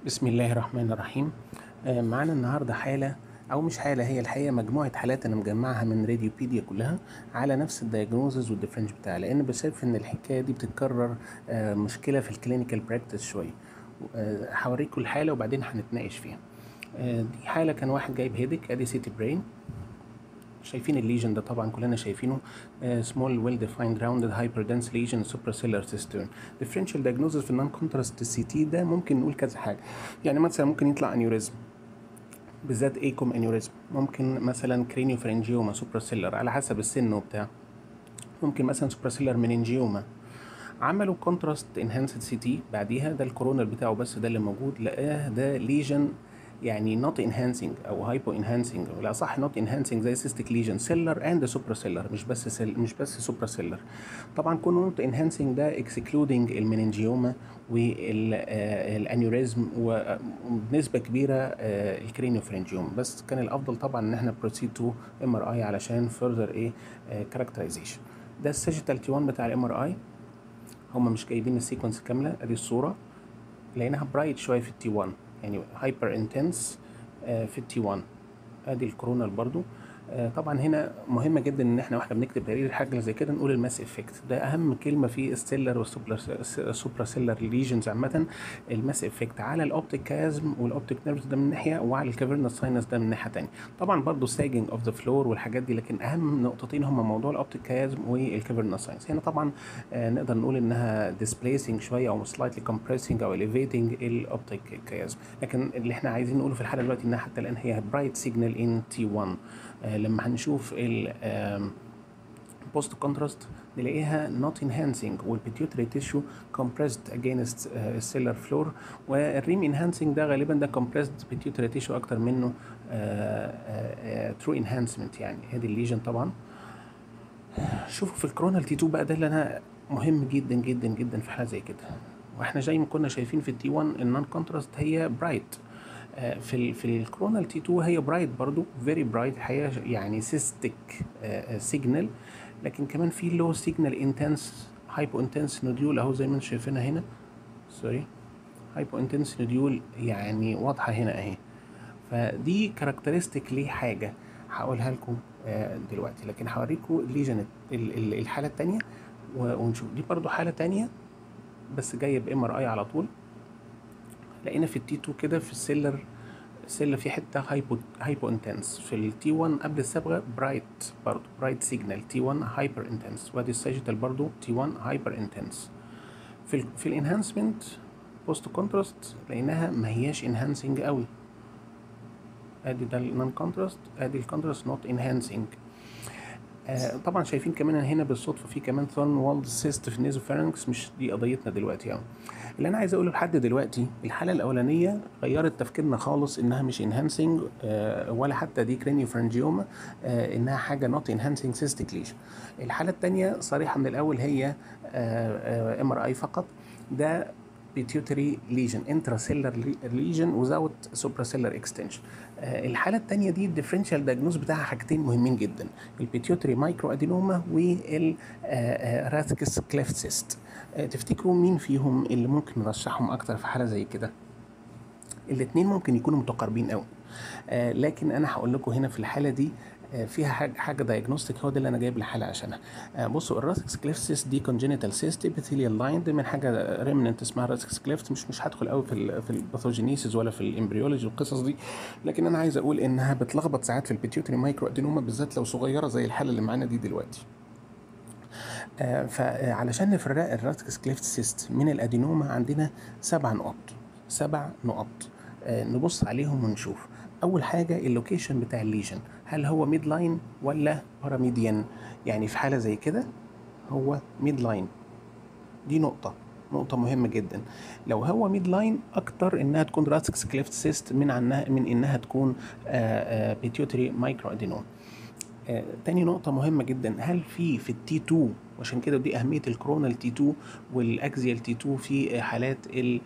بسم الله الرحمن الرحيم آه، معانا النهارده حالة أو مش حالة هي الحقيقة مجموعة حالات أنا مجمعها من راديوبيديا كلها على نفس الدايجنوزز والديفرنش بتاعها لأن بشايف إن الحكاية دي بتتكرر آه، مشكلة في الكلينيكال براكتس شوية آه، هوريكم الحالة وبعدين هنتناقش فيها آه، دي حالة كان واحد جايب هيدك أدي سيتي برين شايفين الليجن ده طبعا كلنا شايفينه سمول ويل ديفايند راوندد هايبر دنس ليجن سوبراسيلر سيستم ديفرنشال دايجنوزس في النون كونتراست سي تي ده ممكن نقول كذا حاجه يعني مثلا ممكن يطلع انيوريزم بالذات ايكوم انيوريزم ممكن مثلا كرينيو فرنجيوما سوبراسيلر على حسب السن وبتاع ممكن مثلا سوبراسيلر مننجيوما عملوا كونتراست انهانسد سي تي بعديها ده الكورونال بتاعه بس ده اللي موجود لقاه ده ليجن يعني نوت انهانسنج او هايبو انهانسنج لا صح نوت انهانسنج زي سيستيك ليجن سيلر اند سوبرا سيلر مش بس سيل مش بس سوبرا سيلر طبعا كون نوت انهانسنج ده اكسكلودنج المننجيوما والانيوريزم وبنسبه كبيره الكرينيوفرنجيوم بس كان الافضل طبعا ان احنا بروسيد تو ام ار اي علشان فurther ايه كاركترايزيشن ده السيجيتال تي 1 بتاع الام ار اي هم مش جايبين السيكونس كامله ادي الصوره لقيناها برايت شويه في التي 1 يعني هايبر انتنس في التي 1 ادي الكورونال برضو آه، طبعا هنا مهمه جدا ان احنا واحنا بنكتب تقرير حاجه زي كده نقول الماس افكت ده اهم كلمه في السيلر والسوبرا سيلر ليجنز عامه الماس افكت على الاوبتيك كازم والاوبتيك نيرفز ده من ناحيه وعلى الكافيرنس ساينس ده من ناحيه ثانيه طبعا برضو ساجنج اوف ذا فلور والحاجات دي لكن اهم نقطتين هما موضوع الاوبتيك كازم والكافيرنس ساينس هنا طبعا آه، نقدر نقول انها ديسبليسنج شويه او سلايتلي كومبريسنج او elevating الاوبتيك كازم لكن اللي احنا عايزين نقوله في الحاله دلوقتي انها حتى الان هي برايت سيجنال ان تي 1 آه، لما هنشوف ال بوست كونتراست نلاقيها not enhancing والبيتيوتري تيشو compressed against uh, السيلر فلور والريم enhancing ده غالبا ده compressed pituitary tissue اكتر منه uh, uh, true enhancement يعني هذه الليجن طبعا شوفوا في الكرونال تي 2 بقى ده اللي انا مهم جدا جدا جدا في حاله زي كده واحنا زي ما كنا شايفين في التي 1 النون كونتراست هي برايت في ال في الكرونال تي 2 هي برايت برضو فيري برايت الحقيقه يعني سيستيك سيجنال لكن كمان في لو سيجنال انتنس هايبو انتنس نوديول اهو زي ما انتم شايفينها هنا سوري هايبو انتنس نوديول يعني واضحه هنا اهي فدي كاركترستيك لحاجه هقولها لكم آه، دلوقتي لكن هوريكم الليجن ال- ال- الحاله الثانيه ونشوف دي برضو حاله ثانيه بس جايه بام ار اي على طول لقينا في التي 2 كده في السيلر السيلر في حته هايبو هايبو انتنس في التي 1 قبل الصبغه برايت برضو برايت سيجنال تي 1 هايبر انتنس وادي الساجيتال برضو تي 1 هايبر انتنس في ال في الانهانسمنت بوست كونتراست لقيناها ما هياش انهانسنج قوي ادي ده النون كونتراست ادي الكونتراست نوت انهانسنج آه طبعا شايفين كمان هنا بالصدفه في كمان ثورن والد سيست في النيزوفارنكس مش دي قضيتنا دلوقتي يعني اللي انا عايز اقوله لحد دلوقتي الحاله الاولانيه غيرت تفكيرنا خالص انها مش انهانسنج آه ولا حتى دي كرينيوفرنجيوما آه انها حاجه نوت انهانسنج سيستيك ليجن الحاله الثانيه صريحه من الاول هي ام ار اي فقط ده بيتيوتري ليجن انتراسيلر ليجن وزاوت سوبراسيلر اكستنشن الحاله الثانيه دي الديفرنشال دايجنوز بتاعها حاجتين مهمين جدا البيتيوتري مايكرو ادينوما والراثكس كليفت سيست تفتكروا مين فيهم اللي ممكن نرشحهم اكتر في حاله زي كده الاثنين ممكن يكونوا متقاربين قوي آه لكن انا هقول لكم هنا في الحاله دي آه فيها حاجه حاجه دايجنوستيك هو ده اللي انا جايب الحاله عشانها آه بصوا الراسكس كليفت سيست دي كونجينيتال سيست ابيثيليال لاين دي من حاجه ريمننت اسمها راسكس كليفت مش مش هدخل قوي في ال في الباثوجينيسيس ولا في الامبريولوجي والقصص دي لكن انا عايز اقول انها بتلخبط ساعات في البيتيوتري مايكرو ادينوما بالذات لو صغيره زي الحاله اللي معانا دي دلوقتي آه فعلشان نفرق الراسكس كليفت سيست من الادينوما عندنا سبع نقط سبع نقط آه نبص عليهم ونشوف اول حاجه اللوكيشن بتاع الليجن هل هو ميد لاين ولا باراميديان يعني في حاله زي كده هو ميد لاين دي نقطه نقطة مهمة جدا لو هو ميد لاين أكتر إنها تكون راسكس كليفت سيست من عنها من إنها تكون بيتيوتري مايكرو أدينوم آه، تاني نقطة مهمة جدا هل في في التي 2 وعشان كده دي أهمية الكرونال تي 2 والأكزيال تي 2 في حالات ال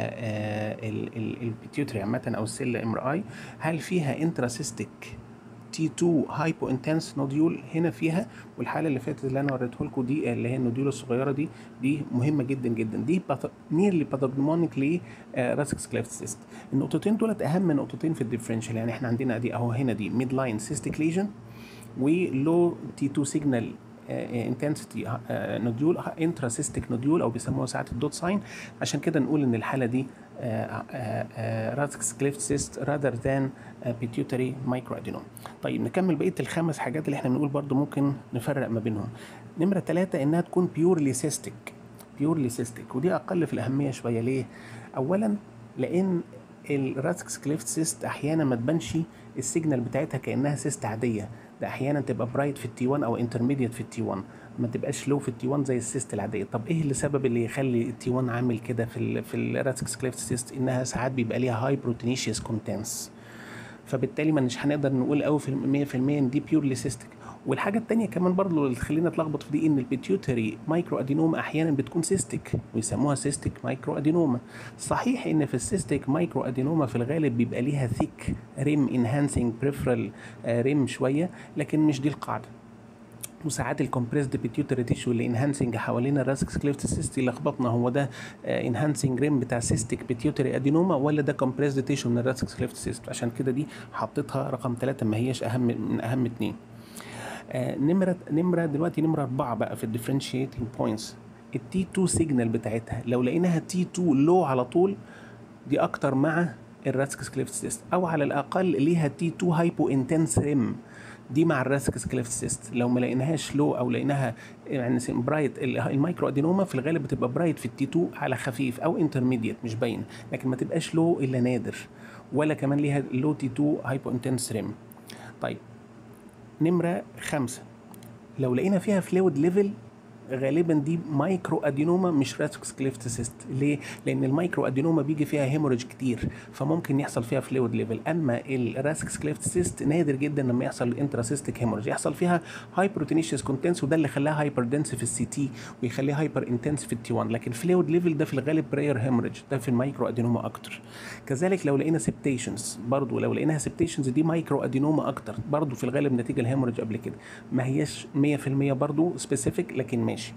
البيتيوتري عامة أو السيل ام ار اي هل فيها انتراسيستيك تي 2 هايبو انتنس نوديول هنا فيها والحاله اللي فاتت اللي انا وريته لكم دي اللي هي النوديول الصغيره دي دي مهمه جدا جدا دي نيرلي باثوجنومونيك ل راسكس كليفت سيست النقطتين دولت اهم نقطتين في الديفرنشال يعني احنا عندنا دي اهو هنا دي ميد لاين سيستيك ليجن ولو تي 2 سيجنال انتنسيتي نوديول انتراسيستيك نوديول او بيسموها ساعات الدوت ساين عشان كده نقول ان الحاله دي راسكس كليفت سيست راذر ذان بيتيوتري مايكرو ادينوم طيب نكمل بقيه الخمس حاجات اللي احنا بنقول برضو ممكن نفرق ما بينهم نمره ثلاثة انها تكون بيورلي سيستيك بيورلي سيستيك ودي اقل في الاهميه شويه ليه اولا لان الراسكس كليفت سيست احيانا ما تبانش السيجنال بتاعتها كانها سيست عاديه ده احيانا تبقى برايت في التي 1 او انترميديت في التي 1 ما تبقاش لو في التي 1 زي السيست العاديه طب ايه اللي سبب اللي يخلي التي 1 عامل كده في ال في الراسكس كليفت سيست انها ساعات بيبقى ليها هاي بروتينيشيوس كونتنس فبالتالي مش هنقدر نقول قوي في 100% ان دي بيورلي سيستك والحاجه الثانيه كمان برضه اللي تخلينا نتلخبط في دي ان البيتيوتري مايكرو ادينوما احيانا بتكون سيستيك ويسموها سيستيك مايكرو ادينوما صحيح ان في السيستيك مايكرو ادينوما في الغالب بيبقى ليها ثيك ريم انهانسنج بريفرال ريم شويه لكن مش دي القاعده وساعات الكومبريسد بيتيوتري تيشو اللي انهانسنج حوالين الراسكس كليفت سيست لخبطنا هو ده انهانسنج ريم بتاع سيستيك بيتيوتري ادينوما ولا ده كومبريسد تيشو من الراسكس كليفت سيست عشان كده دي حطيتها رقم ثلاثة ما هياش اهم من اهم اتنين آه نمرة نمرة دلوقتي نمرة أربعة بقى في الديفرنشيتنج بوينتس التي 2 سيجنال بتاعتها لو لقيناها تي 2 لو على طول دي أكتر مع الراسكس كليفت سيست أو على الأقل ليها تي 2 هايبو انتنس ريم دي مع الراسكس كليفت سيست لو ما لقيناهاش لو او لقيناها يعني برايت المايكرو ادينوما في الغالب بتبقى برايت في التي 2 على خفيف او انترميديت مش باينه لكن ما تبقاش لو الا نادر ولا كمان ليها لو تي 2 هايبو انتنس ريم طيب نمرة خمسة لو لقينا فيها فلويد ليفل غالبا دي مايكرو ادينوما مش راسكس كليفت سيست ليه لان المايكرو ادينوما بيجي فيها هيموريج كتير فممكن يحصل فيها فلويد ليفل اما الراسكس كليفت سيست نادر جدا لما يحصل انتراسيستيك هيموريج يحصل فيها هاي بروتينيشيوس كونتنس وده اللي خلاها هايبر دنس في السي تي ويخليها هايبر انتنس في التي 1 لكن فلويد ليفل ده في الغالب براير هيموريج ده في المايكرو ادينوما اكتر كذلك لو لقينا سبتيشنز برضو لو لقيناها سبتيشنز دي مايكرو ادينوما اكتر برضو في الغالب نتيجه الهيموريج قبل كده ما هياش 100% برضو سبيسيفيك لكن ماشي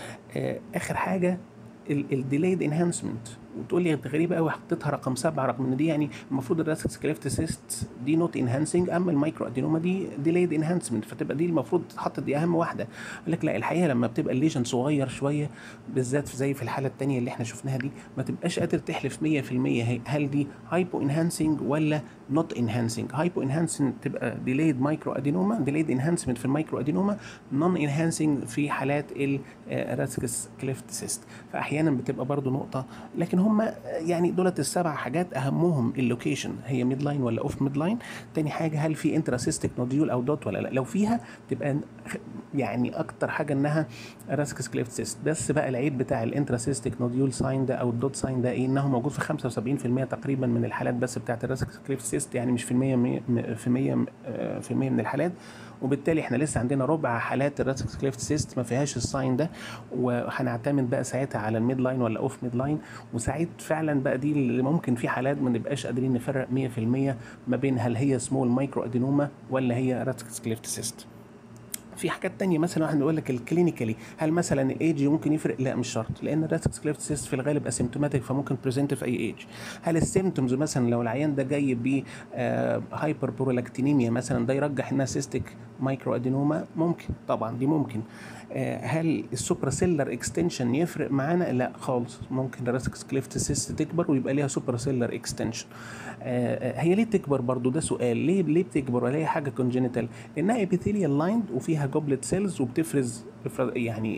آه اخر حاجه الديلايد انهانسمنت وتقول لي غريبه قوي حطيتها رقم سبعه رقم ان دي يعني المفروض الراسكس كليفت سيست دي نوت انهانسنج اما المايكرو ادينوما دي ديلايد انهانسمنت فتبقى دي المفروض تتحط دي اهم واحده قال لك لا الحقيقه لما بتبقى الليجن صغير شويه بالذات زي في الحاله الثانيه اللي احنا شفناها دي ما تبقاش قادر تحلف 100% هل دي هايبو انهانسنج ولا نوت انهانسنج هايبو انهانسنج تبقى ديلايد مايكرو ادينوما ديلايد انهانسمنت في المايكرو ادينوما نون انهانسنج في حالات الراسكس كليفت سيست فاحيانا بتبقى برضو نقطه لكن هم يعني دولت السبع حاجات اهمهم اللوكيشن هي ميد لاين ولا اوف ميد لاين تاني حاجه هل في انتراسيستيك نوديول او دوت ولا لا لو فيها تبقى يعني اكتر حاجه انها راسكس كليفت سيست بس بقى العيب بتاع الانتراسيستيك نوديول ساين ده او الدوت ساين ده ايه انه موجود في 75% تقريبا من الحالات بس بتاعت الراسكس كليفت سيست يعني مش في المية في المية في المية من الحالات وبالتالي احنا لسه عندنا ربع حالات الراسكس كليفت سيست ما فيهاش الساين ده وهنعتمد بقى ساعتها على الميد لاين ولا اوف ميد لاين وساعات فعلا بقى دي اللي ممكن في حالات ما نبقاش قادرين نفرق 100% ما بين هل هي سمول مايكرو ادينوما ولا هي راسكس كليفت سيست في حاجات تانية مثلا واحد يقول لك الكلينيكالي هل مثلا الايدج ممكن يفرق؟ لا مش شرط لان الراسكس كليفت سيست في الغالب اسيمتوماتيك فممكن بريزنت في اي ايج. هل السيمتومز مثلا لو العيان ده جاي ب هايبر برولاكتينيميا مثلا ده يرجح انها سيستيك مايكرو ادينوما؟ ممكن طبعا دي ممكن. هل السوبرا سيلر اكستنشن يفرق معانا؟ لا خالص ممكن الراسكس كليفت سيست تكبر ويبقى ليها سوبرا سيلر اكستنشن. هي ليه تكبر برضو ده سؤال ليه ليه بتكبر ولا هي حاجه كونجينيتال؟ لانها ابيثيليال لايند وفيها جوبلت سيلز وبتفرز يعني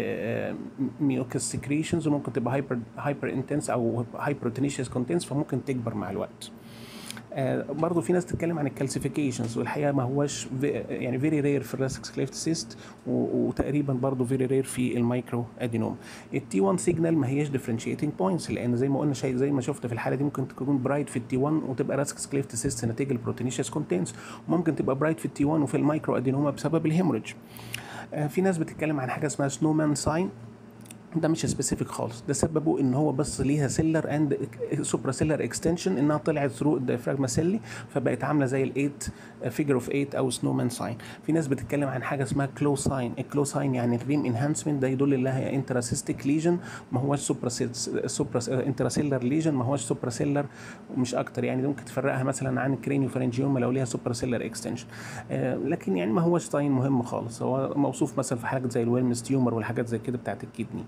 ميوكس سكريشنز وممكن تبقى هايبر هايبر انتنس او هايبروتينيشيوس كونتنس فممكن تكبر مع الوقت. آه برضه في ناس تتكلم عن الكالسيفيكيشنز والحقيقه ما هوش يعني فيري رير في الراسكس كليفت سيست وتقريبا برضه فيري رير في المايكرو ادينوم التي 1 سيجنال ما هياش ديفرنشيتنج بوينتس لان زي ما قلنا شيء زي ما شفت في الحاله دي ممكن تكون برايت في التي 1 وتبقى راسكس كليفت سيست نتيجه البروتينيشيوس كونتنس وممكن تبقى برايت في التي 1 وفي المايكرو ادينوما بسبب الهيموريدج آه في ناس بتتكلم عن حاجه اسمها سنومان ساين ده مش سبيسيفيك خالص ده سببه ان هو بس ليها سيلر اند سوبرا سيلر اكستنشن انها طلعت ثرو الديافراجما سيلي فبقت عامله زي الايت فيجر اوف 8 او سنو مان ساين في ناس بتتكلم عن حاجه اسمها كلو ساين الكلو ساين يعني الريم انهانسمنت ده يدل انها انتراسيستيك ليجن ما هوش سوبرا سوبرا انتراسيلر ليجن ما هوش سوبرا سيلر ومش اكتر يعني دي ممكن تفرقها مثلا عن الكرينيو فرنجيوما لو ليها سوبرا سيلر اكستنشن آه لكن يعني ما هوش ساين مهم خالص هو موصوف مثلا في حاجات زي الويلمز تيومر والحاجات زي كده بتاعت الكدني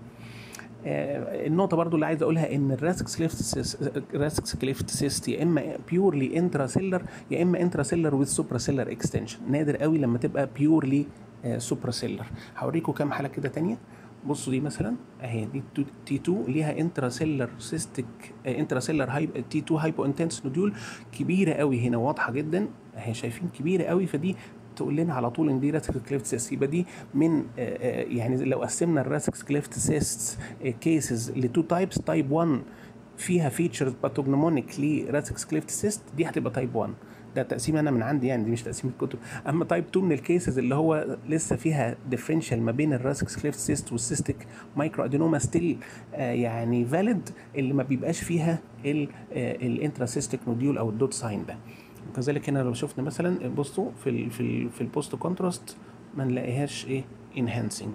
آه النقطه برضو اللي عايز اقولها ان الراسكس كليفت راسكس كليفت سيست يا اما بيورلي انترا سيلر يا اما انترا سيلر وذ سوبرا سيلر اكستنشن نادر قوي لما تبقى بيورلي سوبرا سيلر هوريكم كام حاله كده تانية بصوا دي مثلا اهي دي تي 2 ليها انترا سيلر سيستيك انترا سيلر هايب تي 2 هايبو انتنس نوديول كبيره قوي هنا واضحه جدا اهي شايفين كبيره قوي فدي تقول لنا على طول ان دي راسكس كليفت سيست يبقى دي من يعني لو قسمنا الراسكس كليفت سيست كيسز لتو تايبس تايب 1 فيها فيتشرز باثوجنومونيك لراسكس كليفت سيست دي هتبقى تايب 1 ده تقسيم انا من عندي يعني دي مش تقسيم الكتب اما تايب 2 من الكيسز اللي هو لسه فيها ديفرنشال ما بين الراسكس كليفت سيست والسيستيك مايكرو ادينوما ستيل آه يعني فاليد اللي ما بيبقاش فيها الانتراسيستيك نوديول او الدوت ساين ده وكذلك هنا لو شفنا مثلا بصوا في ال في ال في البوست كونتراست ما نلاقيهاش ايه انهانسنج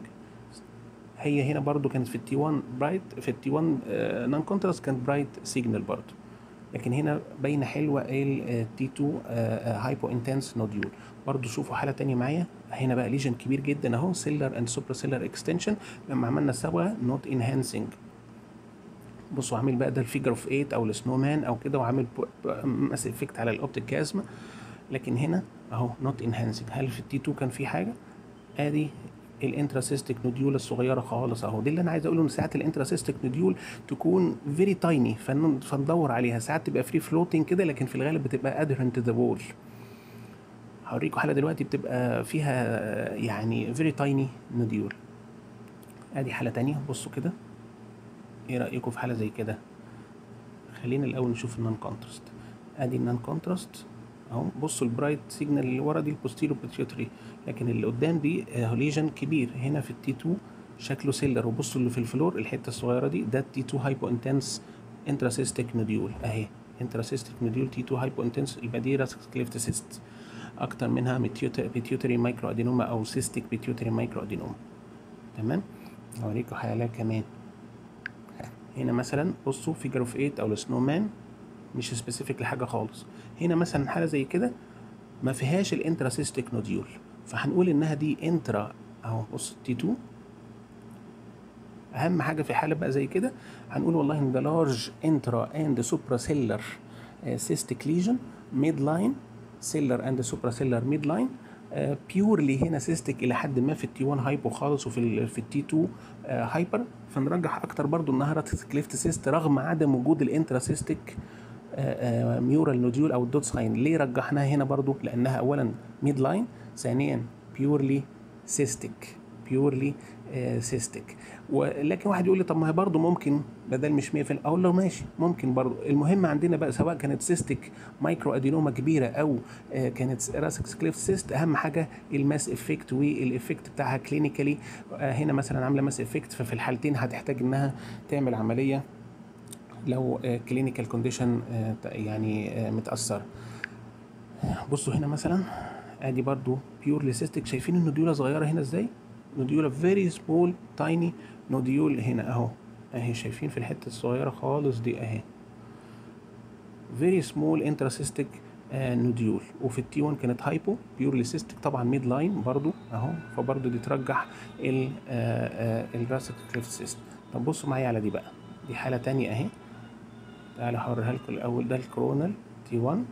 هي هنا برضو كانت في التي 1 برايت في التي 1 نون كونتراست كانت برايت سيجنال برضو لكن هنا باينه حلوه التي 2 هايبو انتنس نوديول برضو شوفوا حاله تانية معايا هنا بقى ليجن كبير جدا اهو سيلر اند سوبرا سيلر اكستنشن لما عملنا سوا نوت انهانسنج بصوا عامل بقى ده الفيجر اوف 8 او السنو مان او كده وعامل ماس افكت على الاوبتيك كازما لكن هنا اهو نوت انهانسنج هل في التي 2 كان في حاجه ادي الانتراسيستيك نوديول الصغيره خالص اهو دي اللي انا عايز اقوله ان ساعات الانتراسيستيك نوديول تكون فيري تايني فندور عليها ساعات تبقى فري فلوتنج كده لكن في الغالب بتبقى ادهرنت ذا وول هوريكم حاله دلوقتي بتبقى فيها يعني فيري تايني نوديول ادي حاله تانية بصوا كده ايه رايكم في حاله زي كده خلينا الاول نشوف النون كونتراست ادي النون كونتراست اهو بصوا البرايت سيجنال اللي ورا دي البوستيرو بيتيوتري لكن اللي قدام دي ليجن كبير هنا في التي 2 شكله سيلر وبصوا اللي في الفلور الحته الصغيره دي ده التي 2 هايبو انتنس انتراسيستيك نوديول اهي انتراسيستيك نوديول تي 2 هايبو انتنس يبقى دي راسكس كليفت سيست اكتر منها بيتيوتري مايكرو ادينوما او سيستيك بيتيوتري مايكرو ادينوما تمام اوريكم حاله كمان هنا مثلا بصوا فيجر اوف 8 او السنو مان مش سبيسيفيك لحاجه خالص هنا مثلا حاله زي كده ما فيهاش الانتراسيستيك نوديول فهنقول انها دي انترا اهو بص تي 2 اهم حاجه في حاله بقى زي كده هنقول والله ان ده لارج انترا اند سوبرا سيلر سيستيك ليجن ميد لاين سيلر اند سوبرا سيلر ميد لاين بيورلي هنا سيستيك الى حد ما في التي 1 هايبو خالص وفي ال في التي 2 هايبر فنرجح اكتر برضو انها راتس كليفت سيست رغم عدم وجود الانتراسيستيك ميورال نوديول او الدوت ساين ليه رجحناها هنا برضو لانها اولا ميد لاين ثانيا بيورلي سيستيك بيورلي سيستيك ولكن واحد يقول لي طب ما هي برضه ممكن بدل مش 100% اقول له ماشي ممكن برضه المهم عندنا بقى سواء كانت سيستيك مايكرو ادينوما كبيره او كانت راسكس كليف سيست اهم حاجه الماس افكت والافكت بتاعها كلينيكالي هنا مثلا عامله ماس افكت ففي الحالتين هتحتاج انها تعمل عمليه لو كلينيكال كونديشن يعني متاثر بصوا هنا مثلا ادي برضو بيورلي سيستيك شايفين النوديوله صغيره هنا ازاي نوديولا فيري سمول تايني نوديول هنا اهو اهي شايفين في الحته الصغيره خالص دي اهي فيري سمول انتراسيستيك نوديول وفي التي 1 كانت هايبو بيورلي سيستيك طبعا ميد لاين برضو اهو فبرضو دي ترجح الراسك كليفت سيست طب بصوا معايا على دي بقى دي حاله تانية اهي تعالى هوريها لكم الاول ده الكرونال تي 1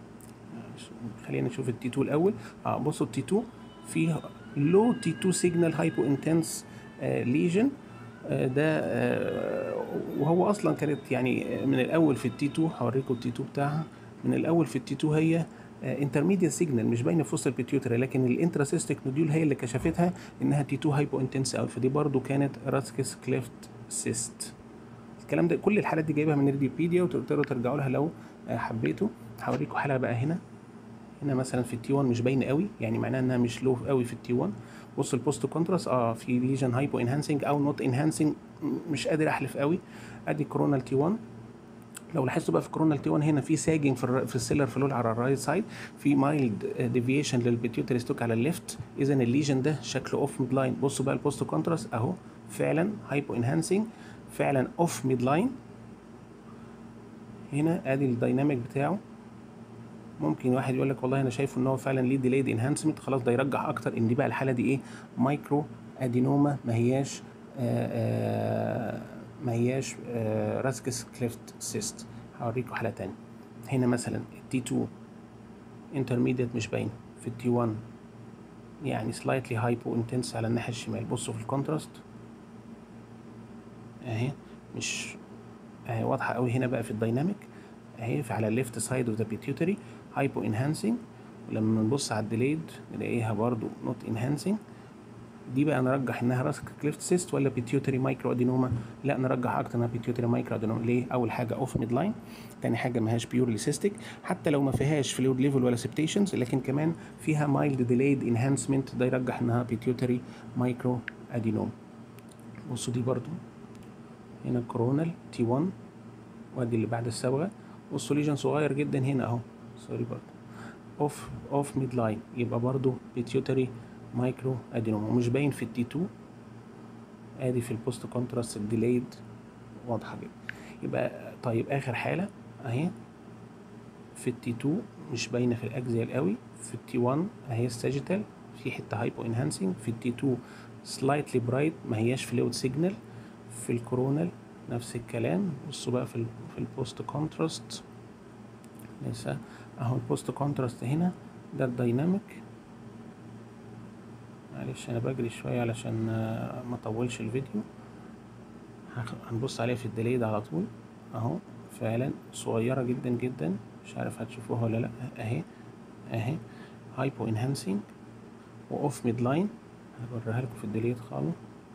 خلينا نشوف التي 2 الاول اه بصوا التي 2 فيه لو تي 2 سيجنال هايبو انتنس ليجن ده آه وهو اصلا كانت يعني من الاول في التي 2 هوريكم التي 2 بتاعها من الاول في التي 2 هي انترميديت سيجنال مش باينه في وسط البيتيوتري لكن الانتراسيستيك نوديول هي اللي كشفتها انها تي 2 هايبو انتنس قوي فدي برضو كانت راسكس كليفت سيست الكلام ده كل الحالات دي جايبها من الريديوبيديا وتقدروا ترجعوا لها لو حبيتوا هوريكم حاله بقى هنا هنا مثلا في التي 1 مش باينه قوي يعني معناها انها مش لو قوي في التي 1 بص البوست كونتراست اه في ليجن هايبو انهانسنج او نوت انهانسنج مش قادر احلف قوي ادي كورونال تي 1 لو لاحظتوا بقى في كورونال تي 1 هنا في ساجنج في, الر- في السيلر فلول على الرايت سايد في مايلد ديفيشن للبيتيوتري ستوك على الليفت اذا الليجن ده شكله اوف ميد لاين بصوا بقى البوست كونتراست اهو فعلا هايبو انهانسنج فعلا اوف ميد لاين هنا ادي الدايناميك بتاعه ممكن واحد يقول لك والله انا شايفه ان هو فعلا ليه ديليد انهانسمنت خلاص ده يرجح اكتر ان دي بقى الحاله دي ايه مايكرو ادينوما ما هياش آآ آآ ما هياش آه، راسكس كليفت سيست هوريكم حاله تانية هنا مثلا التي 2 انترميديت مش باين في التي 1 يعني سلايتلي هايبو انتنس على الناحيه الشمال بصوا في الكونتراست اهي مش اهي واضحه قوي هنا بقى في الدايناميك اهي في على الليفت سايد اوف ذا بيتيوتري هايبو انهانسنج ولما نبص على الديليد نلاقيها برضو نوت انهانسنج دي بقى نرجح انها راسك كليفت سيست ولا بيتيوتري مايكرو ادينوما لا نرجح اكتر انها بيتيوتري مايكرو ادينوما ليه اول حاجه اوف ميد لاين تاني حاجه ما هياش بيورلي سيستيك حتى لو ما فيهاش فلويد ليفل ولا سبتيشنز لكن كمان فيها مايلد ديليد انهانسمنت ده يرجح انها بيتيوتري مايكرو ادينوما بصوا دي برضو هنا كورونال تي 1 وادي اللي بعد الصبغه بصوا ليجن صغير جدا هنا اهو سوري برضو اوف اوف ميد لاين يبقى برضو بيتيوتري مايكرو ادينوما ومش باين في التي 2 ادي في البوست كونتراست الديليد واضحه جدا يبقى طيب اخر حاله اهي في التي 2 مش باينه في الاكزيال قوي في التي 1 اهي الساجيتال في حته هايبو انهانسنج في التي 2 سلايتلي برايت ما هياش فلويد سيجنال في الكورونال نفس الكلام بصوا بقى في ال في البوست كونتراست لسه اهو البوست كونتراست هنا ده الدايناميك معلش انا بجري شويه علشان آه، ما اطولش الفيديو هخ- هنبص عليها في الديليد على طول اهو فعلا صغيره جدا جدا مش عارف هتشوفوها ولا لا اهي اهي هايبو انهانسنج واوف ميد لاين هوريها لكم في الديليد خالص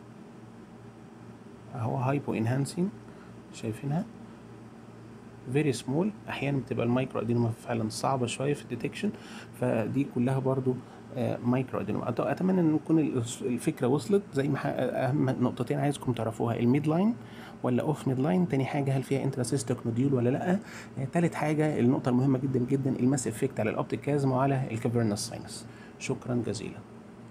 اهو هايبو انهانسنج شايفينها فيري سمول احيانا بتبقى المايكرو ادينوما فعلا صعبه شويه في الديتكشن فدي كلها برضو آه، مايكرو ادينوما أت- اتمنى ان تكون ال- الفكره وصلت زي ما ح- اهم نقطتين عايزكم تعرفوها الميد لاين ولا اوف ميد لاين تاني حاجه هل فيها انتراسيستيك نوديول ولا لا آه، تالت حاجه النقطه المهمه جدا جدا الماس افكت على الاوبتيك كازم وعلى الكافيرنس ساينس شكرا جزيلا